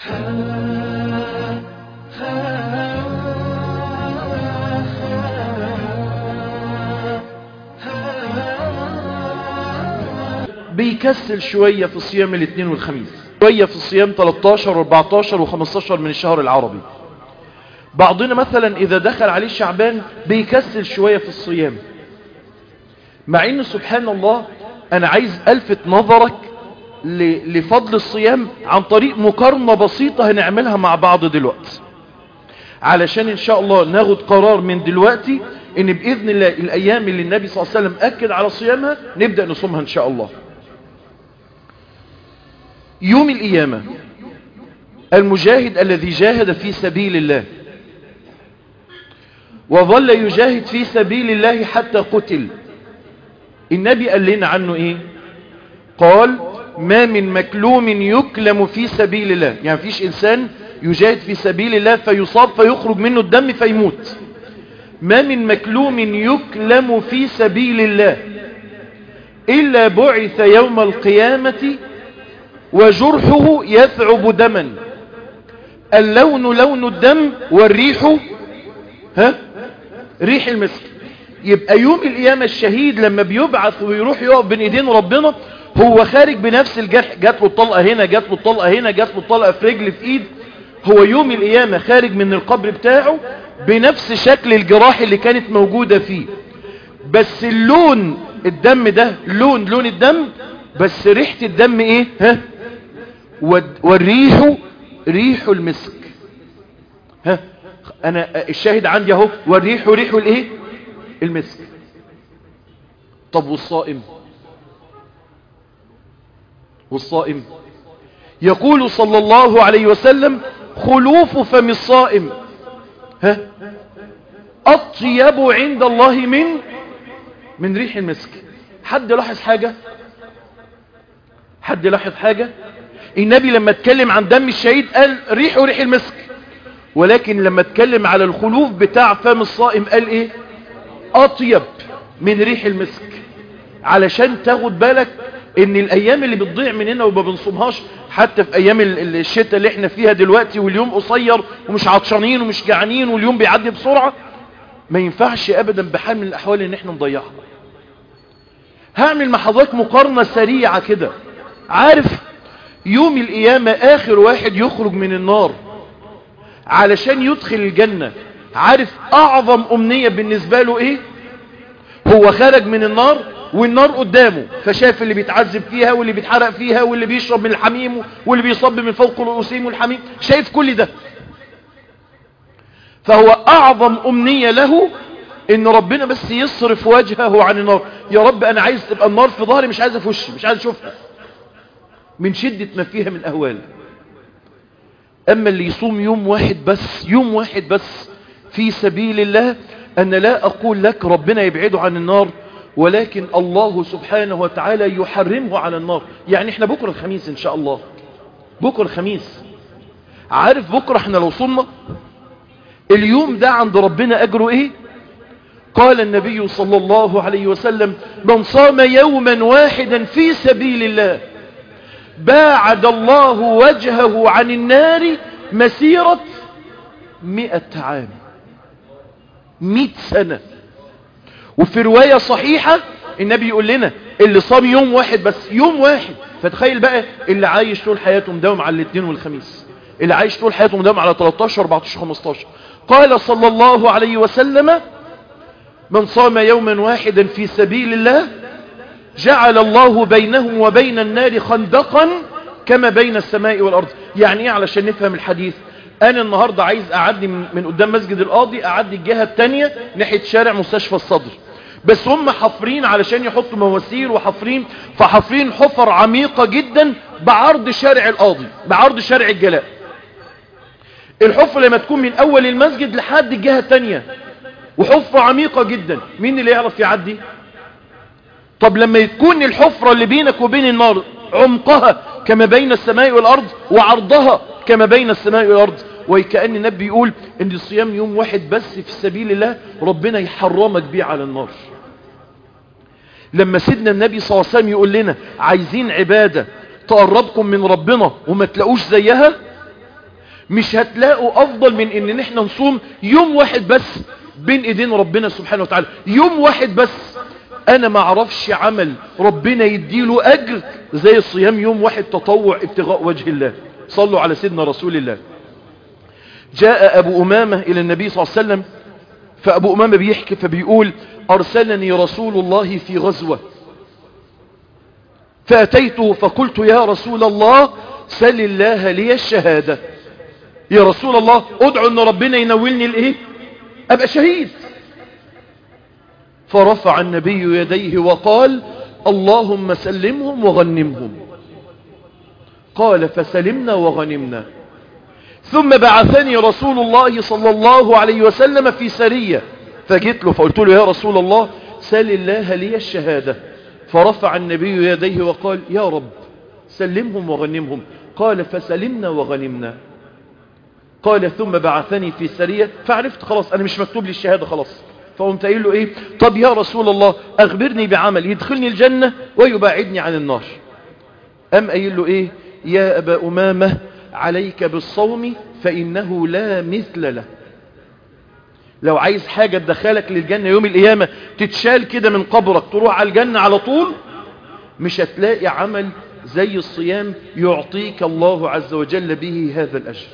بيكسل شوية في صيام الاثنين والخميس شوية في الصيام 13 و14 و15 من الشهر العربي بعضنا مثلا إذا دخل عليه شعبان بيكسل شوية في الصيام مع إن سبحان الله أنا عايز ألفت نظرك لفضل الصيام عن طريق مقارنة بسيطة هنعملها مع بعض دلوقتي علشان إن شاء الله ناخد قرار من دلوقتي إن بإذن الله الأيام اللي النبي صلى الله عليه وسلم أكد على صيامها نبدأ نصومها إن شاء الله يوم القيامة المجاهد الذي جاهد في سبيل الله وظل يجاهد في سبيل الله حتى قتل النبي قال لنا عنه ايه قال ما من مكلوم يكلم في سبيل الله يعني فيش انسان يجاهد في سبيل الله فيصاب فيخرج منه الدم فيموت ما من مكلوم يكلم في سبيل الله إلا بعث يوم القيامة وجرحه يثعب دما اللون لون الدم والريح ها ريح المسك يبقى يوم القيامة الشهيد لما بيبعث ويروح يقف بين ايدين ربنا هو خارج بنفس الجرح جات له الطلقة هنا جات له الطلقة هنا جات له الطلقة في رجل في ايد هو يوم القيامة خارج من القبر بتاعه بنفس شكل الجراح اللي كانت موجودة فيه بس اللون الدم ده لون لون الدم بس ريحة الدم ايه ها والريح ريح المسك ها انا الشاهد عندي اهو والريح ريح الايه المسك طب والصائم والصائم يقول صلى الله عليه وسلم خلوف فم الصائم ها اطيب عند الله من من ريح المسك حد لاحظ حاجة حد لاحظ حاجة النبي لما اتكلم عن دم الشهيد قال ريحه ريح المسك ولكن لما اتكلم على الخلوف بتاع فم الصائم قال ايه اطيب من ريح المسك علشان تاخد بالك ان الايام اللي بتضيع مننا وما بنصومهاش حتى في ايام الشتاء اللي احنا فيها دلوقتي واليوم قصير ومش عطشانين ومش جعانين واليوم بيعدي بسرعة ما ينفعش ابدا بحال من الاحوال ان احنا نضيعها هعمل مع حضرتك مقارنة سريعة كده عارف يوم القيامة اخر واحد يخرج من النار علشان يدخل الجنة عارف اعظم امنية بالنسبة له ايه هو خرج من النار والنار قدامه فشاف اللي بيتعذب فيها واللي بيتحرق فيها واللي بيشرب من الحميم واللي بيصب من فوق رؤوسهم والحميم شايف كل ده فهو اعظم امنية له ان ربنا بس يصرف وجهه عن النار يا رب انا عايز تبقى النار في ظهري مش عايز في وشي مش عايز اشوفها من شدة ما فيها من اهوال اما اللي يصوم يوم واحد بس يوم واحد بس في سبيل الله انا لا اقول لك ربنا يبعده عن النار ولكن الله سبحانه وتعالى يحرمه على النار يعني احنا بكرة الخميس ان شاء الله بكرة الخميس عارف بكرة احنا لو صمنا اليوم ده عند ربنا اجره ايه قال النبي صلى الله عليه وسلم من صام يوما واحدا في سبيل الله باعد الله وجهه عن النار مسيرة مئة عام مئة سنة وفي رواية صحيحة النبي يقول لنا اللي صام يوم واحد بس يوم واحد فتخيل بقى اللي عايش طول حياته مداوم على الاثنين والخميس اللي عايش طول حياته مداوم على 13 14 15 قال صلى الله عليه وسلم من صام يوما واحدا في سبيل الله جعل الله بينه وبين النار خندقا كما بين السماء والأرض يعني ايه علشان نفهم الحديث انا النهاردة عايز اعدي من قدام مسجد القاضي اعدي الجهة التانية ناحية شارع مستشفى الصدر بس هم حفرين علشان يحطوا مواسير وحفرين فحفرين حفر عميقة جدا بعرض شارع القاضي بعرض شارع الجلاء الحفر لما تكون من اول المسجد لحد الجهة التانية وحفرة عميقة جدا مين اللي يعرف يعدي طب لما تكون الحفرة اللي بينك وبين النار عمقها كما بين السماء والأرض وعرضها كما بين السماء والأرض وكأن النبي يقول ان الصيام يوم واحد بس في سبيل الله ربنا يحرمك بيه على النار لما سيدنا النبي صلى الله عليه وسلم يقول لنا عايزين عبادة تقربكم من ربنا وما تلاقوش زيها مش هتلاقوا افضل من ان احنا نصوم يوم واحد بس بين ايدين ربنا سبحانه وتعالى يوم واحد بس انا ما اعرفش عمل ربنا يديله اجر زي الصيام يوم واحد تطوع ابتغاء وجه الله صلوا على سيدنا رسول الله جاء ابو امامة الى النبي صلى الله عليه وسلم فابو امامة بيحكي فبيقول ارسلني رسول الله في غزوة فاتيته فقلت يا رسول الله سل الله لي الشهادة يا رسول الله ادعو ان ربنا ينولني الايه ابقى شهيد فرفع النبي يديه وقال اللهم سلمهم وغنمهم قال فسلمنا وغنمنا ثم بعثني رسول الله صلى الله عليه وسلم في سرية فجيت له فقلت له يا رسول الله سل الله لي الشهادة فرفع النبي يديه وقال يا رب سلمهم وغنمهم قال فسلمنا وغنمنا قال ثم بعثني في سرية فعرفت خلاص أنا مش مكتوب لي الشهادة خلاص فقمت قايل له إيه طب يا رسول الله أخبرني بعمل يدخلني الجنة ويباعدني عن النار أم قايل له إيه يا أبا أمامة عليك بالصوم فإنه لا مثل له لو عايز حاجة تدخلك للجنة يوم القيامة تتشال كده من قبرك تروح على الجنة على طول مش هتلاقي عمل زي الصيام يعطيك الله عز وجل به هذا الأجر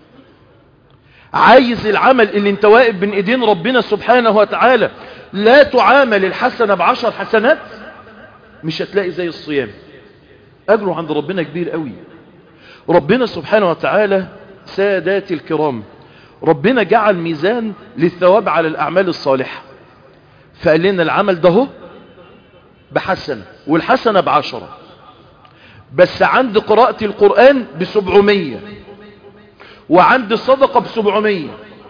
عايز العمل اللي انت واقف بين ايدين ربنا سبحانه وتعالى لا تعامل الحسنة بعشر حسنات مش هتلاقي زي الصيام اجره عند ربنا كبير قوي ربنا سبحانه وتعالى سادات الكرام ربنا جعل ميزان للثواب على الأعمال الصالحة فقال لنا العمل ده هو بحسنة والحسنة بعشرة بس عند قراءة القرآن بسبعمية وعند الصدقة بسبعمية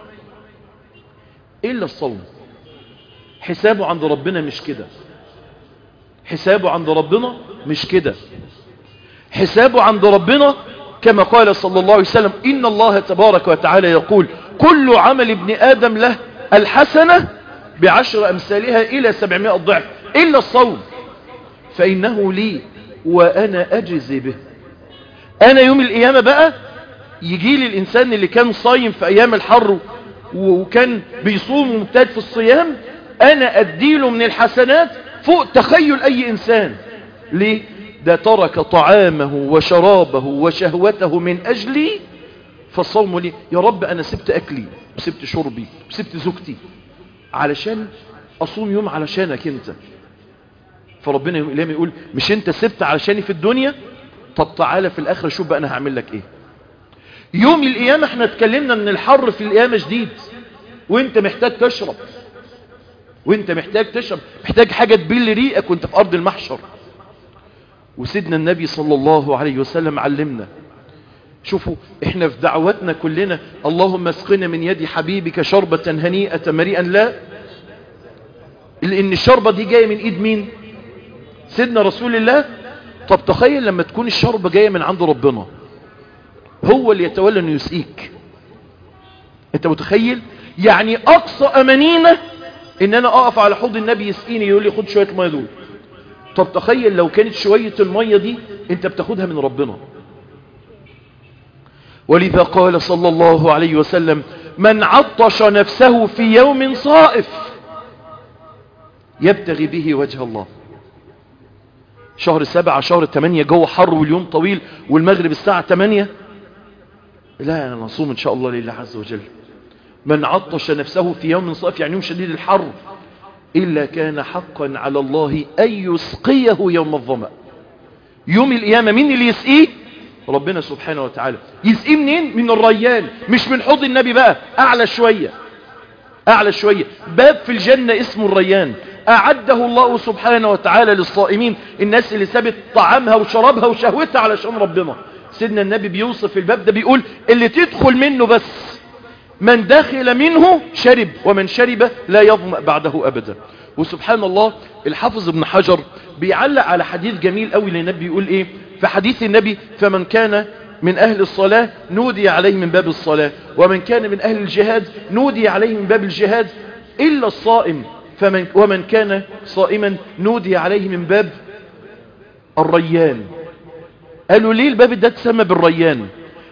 إلا الصوم حسابه عند ربنا مش كده حسابه عند ربنا مش كده حسابه عند ربنا كما قال صلى الله عليه وسلم إن الله تبارك وتعالى يقول كل عمل ابن آدم له الحسنة بعشر أمثالها إلى سبعمائة ضعف إلا الصوم فإنه لي وأنا أجزي به أنا يوم القيامة بقى يجي لي الإنسان اللي كان صايم في أيام الحر وكان بيصوم ومبتاد في الصيام أنا أديله من الحسنات فوق تخيل أي إنسان ليه ده ترك طعامه وشرابه وشهوته من أجلي فالصوم لي يا رب أنا سبت أكلي وسبت شربي وسبت زوجتي علشان أصوم يوم علشانك أنت فربنا يوم القيامة يقول مش أنت سبت علشاني في الدنيا طب تعالى في الآخرة شوف بقى أنا هعمل لك إيه يوم القيامة احنا اتكلمنا ان الحر في القيامة شديد وانت محتاج تشرب وانت محتاج تشرب محتاج حاجة تبل ريقك وانت في أرض المحشر وسيدنا النبي صلى الله عليه وسلم علمنا شوفوا احنا في دعوتنا كلنا اللهم اسقنا من يد حبيبك شربة هنيئة مريئا لا لان الشربة دي جاية من ايد مين سيدنا رسول الله طب تخيل لما تكون الشربة جاية من عند ربنا هو اللي يتولى انه يسقيك انت متخيل يعني اقصى امانينا ان انا اقف على حوض النبي يسقيني يقول لي خد شوية المية دول طب تخيل لو كانت شوية المية دي انت بتاخدها من ربنا ولذا قال صلى الله عليه وسلم من عطش نفسه في يوم صائف يبتغي به وجه الله شهر سبعة شهر تمانية جو حر واليوم طويل والمغرب الساعة تمانية لا أنا نصوم إن شاء الله لله عز وجل من عطش نفسه في يوم صائف يعني يوم شديد الحر إلا كان حقا على الله أن يسقيه يوم الظمأ يوم القيامة مين اللي يسقيه ربنا سبحانه وتعالى يسقيه منين من الريان مش من حوض النبي بقى أعلى شوية أعلى شوية باب في الجنة اسمه الريان أعده الله سبحانه وتعالى للصائمين الناس اللي سابت طعامها وشرابها وشهوتها علشان ربنا سيدنا النبي بيوصف الباب ده بيقول اللي تدخل منه بس من دخل منه شرب ومن شرب لا يظمأ بعده أبدا وسبحان الله الحافظ ابن حجر بيعلق على حديث جميل قوي للنبي بيقول ايه في حديث النبي فمن كان من أهل الصلاة نودي عليه من باب الصلاة ومن كان من أهل الجهاد نودي عليه من باب الجهاد إلا الصائم فمن ومن كان صائما نودي عليه من باب الريان قالوا ليه الباب ده تسمى بالريان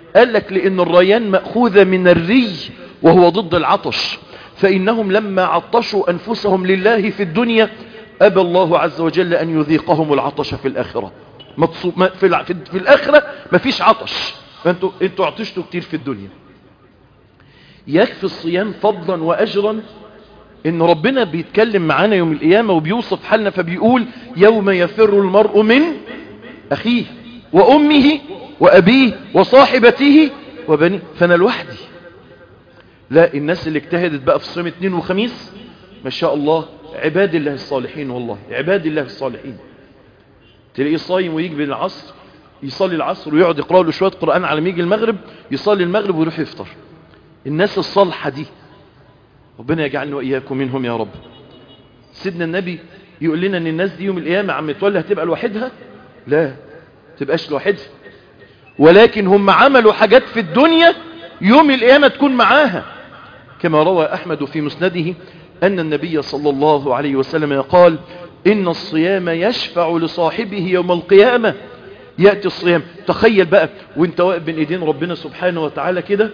قال لك لأن الريان مأخوذة من الري وهو ضد العطش فإنهم لما عطشوا أنفسهم لله في الدنيا أبى الله عز وجل أن يذيقهم العطش في الآخرة في, الع... في, في الآخرة مفيش عطش فأنتوا انتوا عطشتوا كتير في الدنيا يكفي الصيام فضلا وأجرا ان ربنا بيتكلم معانا يوم القيامة وبيوصف حالنا فبيقول يوم يفر المرء من أخيه وأمه وأبيه وصاحبته وبنيه فأنا لوحدي لا الناس اللي اجتهدت بقى في صيام اثنين وخميس ما شاء الله عباد الله الصالحين والله عباد الله الصالحين تلاقيه صايم ويجي بين العصر يصلي العصر ويقعد يقرأ له شوية قرآن على ما يجي المغرب يصلي المغرب ويروح يفطر الناس الصالحة دي ربنا يجعلنا وإياكم منهم يا رب سيدنا النبي يقول لنا ان الناس دي يوم القيامة عم تولى هتبقى لوحدها لا تبقاش لوحدها ولكن هم عملوا حاجات في الدنيا يوم القيامة تكون معاها كما روى أحمد في مسنده أن النبي صلى الله عليه وسلم قال إن الصيام يشفع لصاحبه يوم القيامة يأتي الصيام تخيل بقى وانت واقف بين ايدين ربنا سبحانه وتعالى كده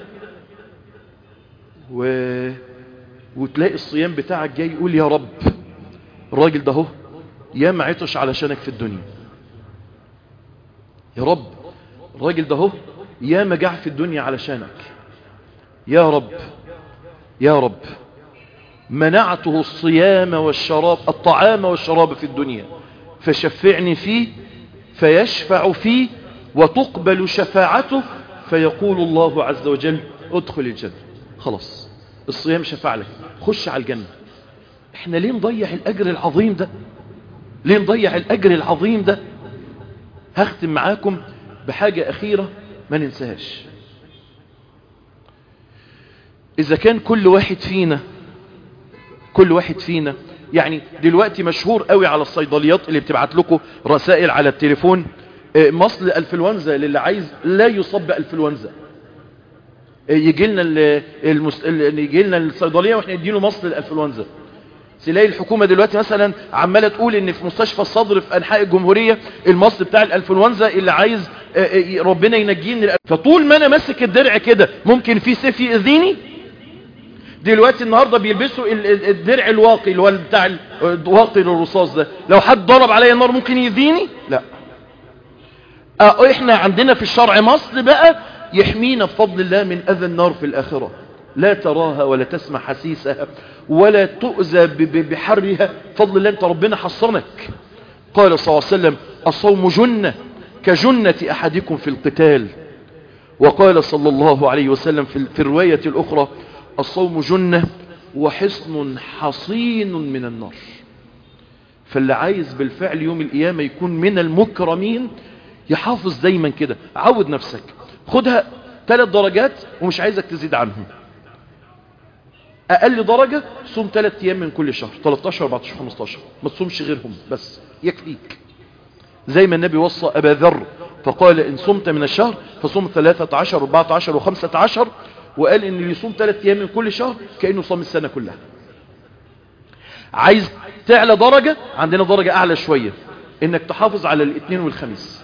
و... وتلاقي الصيام بتاعك جاي يقول يا رب الراجل ده هو يا ما عطش علشانك في الدنيا يا رب الراجل ده هو يا ما جاع في الدنيا علشانك يا رب يا رب منعته الصيام والشراب الطعام والشراب في الدنيا فشفعني فيه فيشفع فيه وتقبل شفاعته فيقول الله عز وجل ادخل الجنة خلاص الصيام شفع لك خش على الجنة احنا ليه نضيع الاجر العظيم ده ليه نضيع الاجر العظيم ده هختم معاكم بحاجة اخيرة ما ننساهاش اذا كان كل واحد فينا كل واحد فينا يعني دلوقتي مشهور قوي على الصيدليات اللي بتبعت لكم رسائل على التليفون مصل الفلونزا للي عايز لا يصاب بالفلونزا يجي لنا المس... يجي لنا الصيدليه واحنا نديله مصل الانفلونزا تلاقي الحكومه دلوقتي مثلا عماله تقول ان في مستشفى الصدر في انحاء الجمهوريه المصل بتاع الانفلونزا اللي عايز ربنا ينجيه من الأ... فطول ما انا ماسك الدرع كده ممكن في سيف يأذيني دلوقتي النهارده بيلبسوا الدرع الواقي اللي هو بتاع الواقي للرصاص ده لو حد ضرب عليا النار ممكن يأذيني لا اه احنا عندنا في الشرع مصل بقى يحمينا بفضل الله من أذى النار في الآخرة لا تراها ولا تسمع حسيسها ولا تؤذى بحرها فضل الله أنت ربنا حصنك قال صلى الله عليه وسلم الصوم جنة كجنة أحدكم في القتال وقال صلى الله عليه وسلم في الرواية الأخرى الصوم جنة وحصن حصين من النار فاللي عايز بالفعل يوم القيامة يكون من المكرمين يحافظ دايما كده عود نفسك خدها ثلاث درجات ومش عايزك تزيد عنهم اقل درجة صوم ثلاث ايام من كل شهر 13 14 15 ما تصومش غيرهم بس يكفيك زي ما النبي وصى ابا ذر فقال ان صمت من الشهر فصوم 13 14 و15 وقال ان اللي يصوم ثلاث ايام من كل شهر كانه صام السنة كلها عايز تعلى درجة عندنا درجة اعلى شوية انك تحافظ على الاثنين والخميس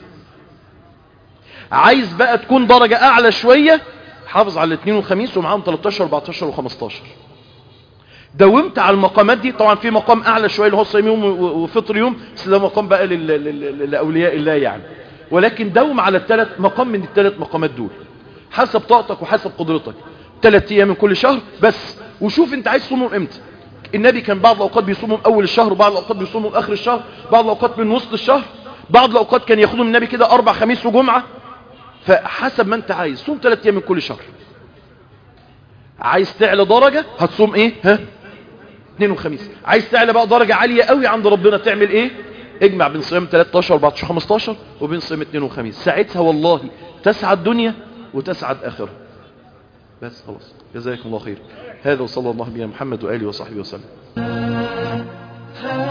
عايز بقى تكون درجة اعلى شوية حافظ على الاثنين والخميس ومعاهم 13 14 و15 داومت على المقامات دي طبعا في مقام اعلى شوية اللي هو صيام يوم وفطر يوم بس ده مقام بقى لاولياء الله يعني ولكن داوم على الثلاث مقام من الثلاث مقامات دول حسب طاقتك وحسب قدرتك ثلاث ايام من كل شهر بس وشوف انت عايز تصومهم امتى النبي كان بعض الاوقات بيصومهم اول الشهر وبعض الاوقات بيصومهم اخر الشهر بعض الاوقات من وسط الشهر بعض الاوقات كان ياخدهم النبي كده اربع خميس وجمعه فحسب ما انت عايز صوم ثلاث ايام من كل شهر عايز تعلى درجة هتصوم ايه ها اثنين وخميس عايز تعلى بقى درجة عالية قوي عند ربنا تعمل ايه اجمع بين صيام 13 14 15 وبين صيام اثنين وخميس ساعتها والله تسعد دنيا وتسعد اخرة بس خلاص جزاكم الله خير هذا وصلى الله بنا محمد وآله وصحبه وسلم